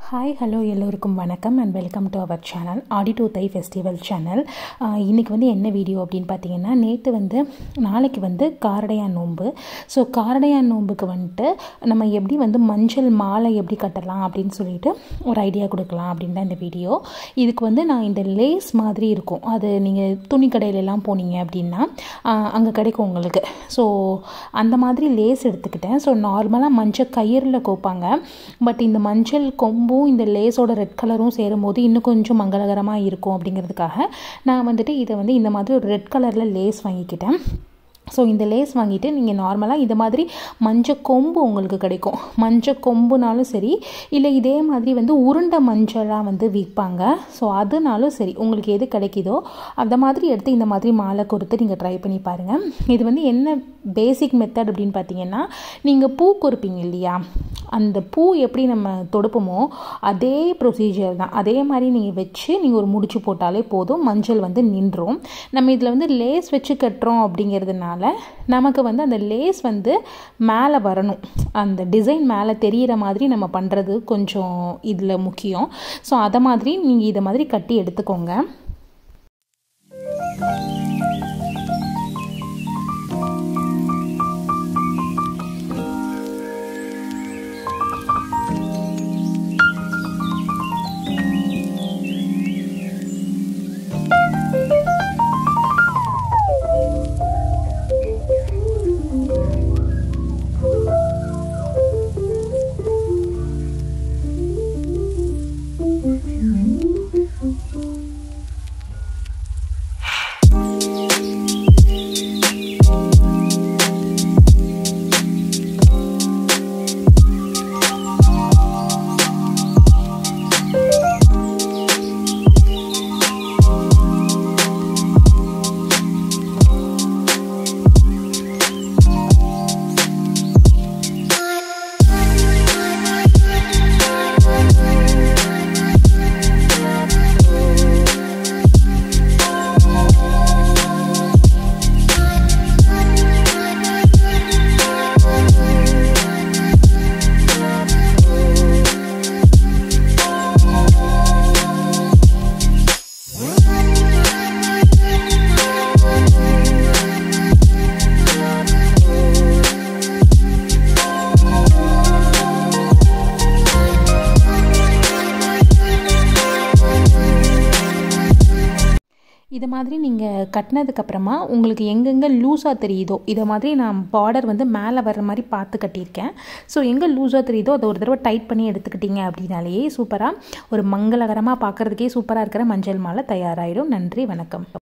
hi hello எல்லோருக்கும் வணக்கம் and welcome to our channel Aadi to Thai festival channel இன்றைக்கி வந்து என்ன வீடியோ அப்படின்னு பார்த்தீங்கன்னா நேற்று வந்து நாளைக்கு வந்து காரடையான் நோன்பு ஸோ காரடையான் நோன்புக்கு வந்துட்டு நம்ம எப்படி வந்து மஞ்சள் மாலை எப்படி கட்டலாம் அப்படின்னு சொல்லிட்டு ஒரு ஐடியா கொடுக்கலாம் அப்படின்னு தான் இந்த வீடியோ இதுக்கு வந்து நான் இந்த லேஸ் மாதிரி இருக்கும் அது நீங்கள் துணி கடையிலலாம் போனீங்க அப்படின்னா அங்கே கிடைக்கும் உங்களுக்கு ஸோ அந்த மாதிரி லேஸ் எடுத்துக்கிட்டேன் ஸோ நார்மலாக மஞ்சள் கயிறில் கோப்பாங்க பட் இந்த மஞ்சள் கொம்பும் இந்த லேஸோட ரெட் கலரும் சேரும்போது இன்னும் கொஞ்சம் மங்களகரமாக இருக்கும் அப்படிங்கிறதுக்காக நான் வந்துட்டு இதை வந்து இந்த மாதிரி ஒரு ரெட் கலரில் லேஸ் வாங்கிக்கிட்டேன் ஸோ இந்த லேஸ் வாங்கிட்டு நீங்கள் நார்மலாக இந்த மாதிரி மஞ்சள் கொம்பு உங்களுக்கு கிடைக்கும் மஞ்சள் கொம்புனாலும் சரி இல்லை இதே மாதிரி வந்து உருண்டை மஞ்சளாக வந்து விற்பாங்க ஸோ அதுனாலும் சரி உங்களுக்கு எது கிடைக்குதோ அந்த மாதிரி எடுத்து இந்த மாதிரி மாலை கொடுத்து நீங்கள் ட்ரை பண்ணி பாருங்கள் இது வந்து என்ன பேசிக் மெத்தட் அப்படின்னு பார்த்தீங்கன்னா நீங்கள் பூ கொடுப்பீங்க இல்லையா அந்த பூ எப்படி நம்ம தொடுப்போமோ அதே ப்ரொசீஜர் தான் அதே மாதிரி நீங்கள் வச்சு நீங்கள் ஒரு முடிச்சு போட்டாலே போதும் மஞ்சள் வந்து நின்றும் நம்ம இதில் வந்து லேஸ் வச்சு கட்டுறோம் அப்படிங்கிறதுனால நமக்கு வந்து அந்த லேஸ் வந்து மேலே வரணும் அந்த டிசைன் மேலே தெரிகிற மாதிரி நம்ம பண்ணுறது கொஞ்சம் இதில் முக்கியம் ஸோ அதை மாதிரி நீங்கள் இதை மாதிரி கட்டி எடுத்துக்கோங்க இது மாதிரி நீங்கள் கட்டினதுக்கப்புறமா உங்களுக்கு எங்கெங்கே லூஸாக தெரியுதோ இதை மாதிரி நான் பார்டர் வந்து மேலே வர்ற மாதிரி பார்த்து கட்டியிருக்கேன் ஸோ எங்கே லூஸாக தெரியுதோ அதை ஒரு தடவை டைட் பண்ணி எடுத்துக்கிட்டீங்க அப்படின்னாலேயே சூப்பராக ஒரு மங்களகரமாக பார்க்குறதுக்கே சூப்பராக இருக்கிற மஞ்சள் மாலை தயாராகிடும் நன்றி வணக்கம்